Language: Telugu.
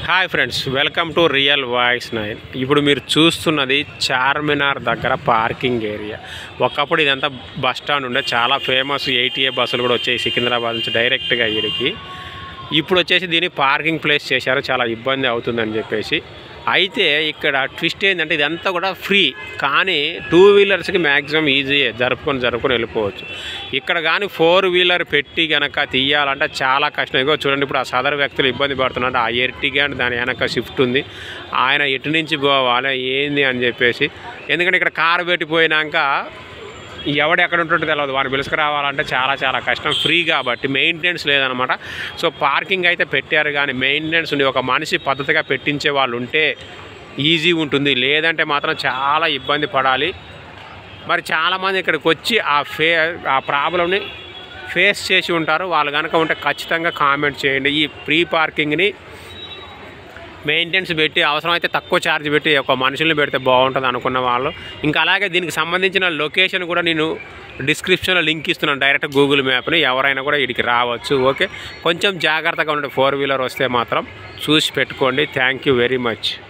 hi friends welcome to Real Voice Nine ఇప్పుడు మీరు చూస్తున్నది చార్మినార్ దగ్గర పార్కింగ్ ఏరియా ఒకప్పుడు ఇదంతా బస్ స్టాండ్ ఉండే చాలా ఫేమస్ ఎయిటీఏ బస్సులు కూడా వచ్చాయి సికింద్రాబాద్ నుంచి డైరెక్ట్గా ఇక్కడికి ఇప్పుడు వచ్చేసి దీన్ని పార్కింగ్ ప్లేస్ చేశారు చాలా ఇబ్బంది అవుతుందని చెప్పేసి అయితే ఇక్కడ ట్విస్ట్ ఏంటంటే ఇదంతా కూడా ఫ్రీ కానీ టూ వీలర్స్కి మ్యాక్సిమం ఈజీయే జరుపుకొని జరుపుకొని వెళ్ళిపోవచ్చు ఇక్కడ కానీ ఫోర్ వీలర్ పెట్టి కనుక తీయాలంటే చాలా కష్టం ఇగో చూడండి ఇప్పుడు ఆ సదరు వ్యక్తులు ఇబ్బంది పడుతున్నారు ఆ ఎర్టిగా దాని వెనక షిఫ్ట్ ఉంది ఆయన ఎటు నుంచి పోవాలి ఏంది అని చెప్పేసి ఎందుకంటే ఇక్కడ కారు పెట్టిపోయినాక ఎవడు ఎక్కడ ఉంటుందో తెలియదు వాడిని పిలుచుకురావాలంటే చాలా చాలా కష్టం ఫ్రీ కాబట్టి మెయింటెనెన్స్ లేదనమాట సో పార్కింగ్ అయితే పెట్టారు కానీ మెయింటెనెన్స్ ఉండి ఒక మనిషి పద్ధతిగా పెట్టించే వాళ్ళు ఉంటే ఈజీ ఉంటుంది లేదంటే మాత్రం చాలా ఇబ్బంది పడాలి మరి చాలామంది ఇక్కడికి వచ్చి ఆ ఫే ఆ ప్రాబ్లమ్ని ఫేస్ చేసి ఉంటారు వాళ్ళు కనుక ఉంటే ఖచ్చితంగా కామెంట్ చేయండి ఈ ప్రీ పార్కింగ్ని మెయింటెనెన్స్ పెట్టి అవసరమైతే తక్కువ ఛార్జ్ పెట్టి ఒక మనుషుల్ని పెడితే బాగుంటుంది అనుకున్న వాళ్ళు ఇంకా అలాగే దీనికి సంబంధించిన లొకేషన్ కూడా నేను డిస్క్రిప్షన్లో లింక్ ఇస్తున్నాను డైరెక్ట్ గూగుల్ మ్యాప్ని ఎవరైనా కూడా ఇక్కడికి రావచ్చు ఓకే కొంచెం జాగ్రత్తగా ఉండే ఫోర్ వీలర్ వస్తే మాత్రం చూసి పెట్టుకోండి థ్యాంక్ యూ వెరీ మచ్